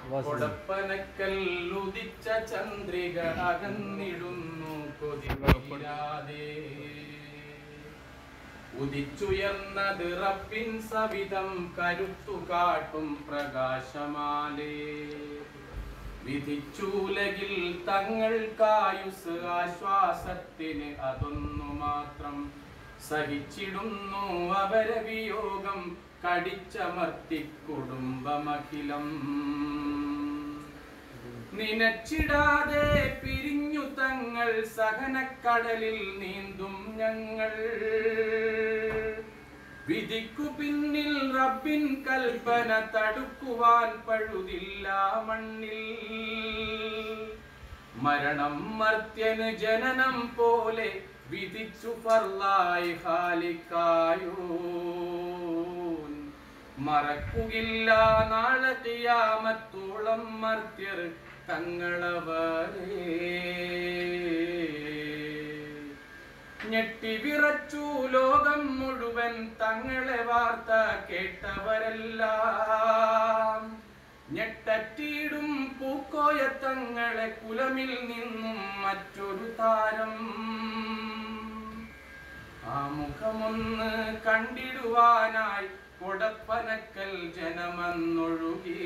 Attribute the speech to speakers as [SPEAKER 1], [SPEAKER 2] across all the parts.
[SPEAKER 1] കൊടപ്പനക്കല്ലുദിച്ച ചന്ദ്രിക അകന്നിടുന്നു കൊതിരാതെ ഉദിച്ചുയർന്നത് റബ്ബിൻ സവിധം കരുത്തു കാട്ടും പ്രകാശമാലേ വിധിച്ചൂലകിൽ തങ്ങൾക്കായുസ് ആശ്വാസത്തിന് അതൊന്നു മാത്രം സഹിച്ചിടുന്നു അവരെ വിയോഗം കടിച്ചമർത്തി കുടുംബമഖിലം നിനച്ചിടാതെ പിരിഞ്ഞു തങ്ങൾ സഹനക്കടലിൽ നീന്തും ഞങ്ങൾ വിധിക്കു പിന്നിൽ റബ്ബിൻ കൽപ്പന തടുക്കുവാൻ പഴുതില്ല മണ്ണിൽ മരണം മർത്യന് ജനനം പോലെ വിധിച്ചു ഫർലായി ഹാലിക്കായോ മറക്കുകില്ല നാളെ തിയാമത്തോളം മർത്യർ തങ്ങളവരേ ഞെട്ടി വിറച്ചു ലോകം മുഴുവൻ തങ്ങളെ വാർത്ത കേട്ടവരെല്ലാം ഞെട്ടറ്റിയിടും പൂക്കോയ തങ്ങളെ കുലമിൽ നിന്നും മറ്റൊരു താരം ആ മുഖമൊന്ന് കണ്ടിടുവാനായി കൊടപ്പനക്കൽ ജനമെന്നൊഴുകി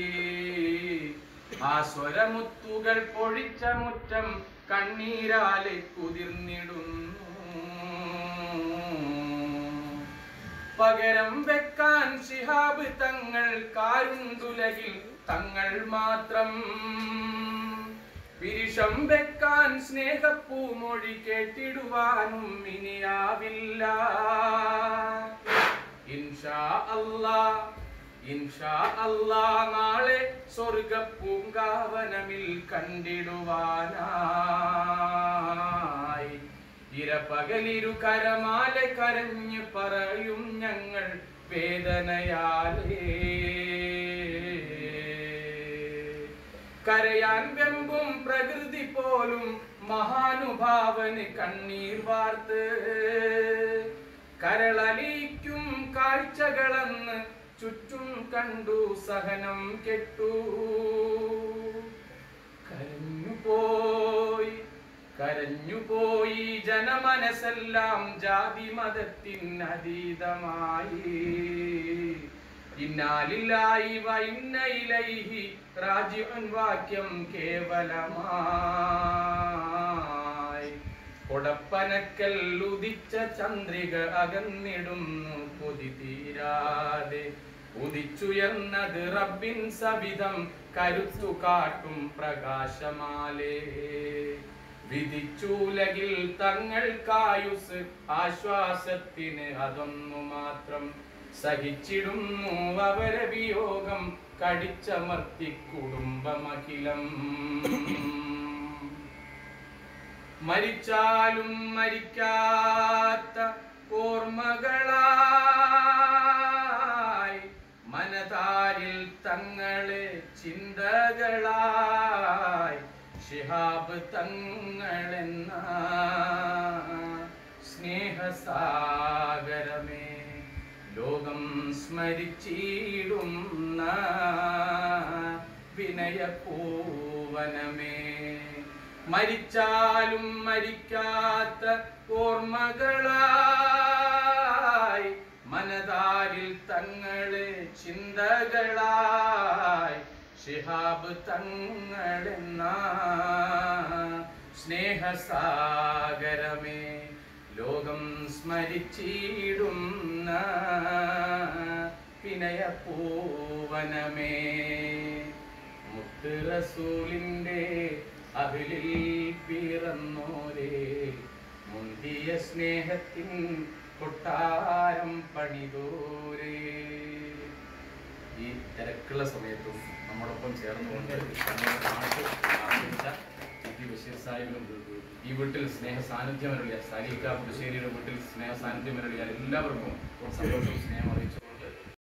[SPEAKER 1] ആ സ്വരമുത്തുകൾ പൊഴിച്ച മുറ്റം കണ്ണീരാലെ കുതിർന്നിടുന്നു പകരം വെക്കാൻ ശിഹാബ് തങ്ങൾ കാരുണ്ടുലകിൽ തങ്ങൾ മാത്രം പിരിഷം വെക്കാൻ സ്നേഹപ്പൂമൊഴി കേട്ടിടുവാനും ഇനിയാവില്ല ഇൻഷാ അല്ലാ ഇൻഷാ അല്ലാ നാളെ സ്വർഗ പൂങ്കാവനമിൽ കണ്ടിടുവാനായി ഇരപകലിരു കരമാല കരഞ്ഞു പറയും ഞങ്ങൾ വേദനയാലേ കരയാൻ വെമ്പും പ്രകൃതി പോലും മഹാനുഭാവന് കണ്ണീർ വാർത്ത് കരളലിക്കും കാഴ്ചകളെന്ന് ചുറ്റും കണ്ടു സഹനം കെട്ടു കരഞ്ഞുപോയി കരഞ്ഞുപോയി ജനമനസ്സെല്ലാം ജാതി മതത്തിനതീതമായി ഇന്നാലില്ലായി വൈന്നയിലൈഹി റാജിഉൻ വാക്യം കേവലമായി കൊടപ്പനക്കൽ ഉദിച്ച ചന്ദ്രിക അകന്നിടുന്നു കൊതി തീരാതെ ഉദിച്ചുയർന്നത് റബ്ബിൻ സവിധം കരുത്തു കാട്ടും പ്രകാശമാലേ വിധിച്ചൂലകിൽ തങ്ങൾക്കായുസ് ആശ്വാസത്തിന് അതൊന്നു മാത്രം സഹിച്ചിടുന്നു അവരെ വിയോഗം കടിച്ചമർത്തി കുടുംബമഖിലം മരിച്ചാലും മരിക്കാത്ത ഓർമ്മകളായി മനതാരിൽ തങ്ങളെ ചിന്തകളായി ഷിഹാബ് തങ്ങളെന്ന സ്നേഹസാഗരമേ ലോകം സ്മരിച്ചിടുന്ന വിനയപൂവനമേ മരിച്ചാലും മരിക്കാത്ത ഓർമ്മകളായി മനതാരിൽ തങ്ങളെ ചിന്തകളായി ഷിഹാബ് തങ്ങളെന്ന സ്നേഹസാഗരമേ ലോകം സ്മരിച്ചിടുന്ന വിനയപൂവനമേ മുത്ത് റസൂലിൻ്റെ അവിലിൽ പിറന്നോരേ മുന്തിയ സ്നേഹത്തിൻ കൊട്ടാരം പണിതോരേ ഈ തിരക്കുള്ള സമയത്തും നമ്മോടൊപ്പം ചേർന്നുകൊണ്ട് നമ്മുടെ നാട്ടിൽ ആദരിച്ച ടി ബഷീർ സാഹിബിനും ഈ വീട്ടിൽ സ്നേഹ സാന്നിധ്യം അരുളിയ സാലിക്ക പുതുശ്ശേരിയുടെ വീട്ടിൽ സ്നേഹ സാന്നിധ്യം അരുളിയ എല്ലാവർക്കും സന്തോഷവും സ്നേഹം അറിയിച്ചു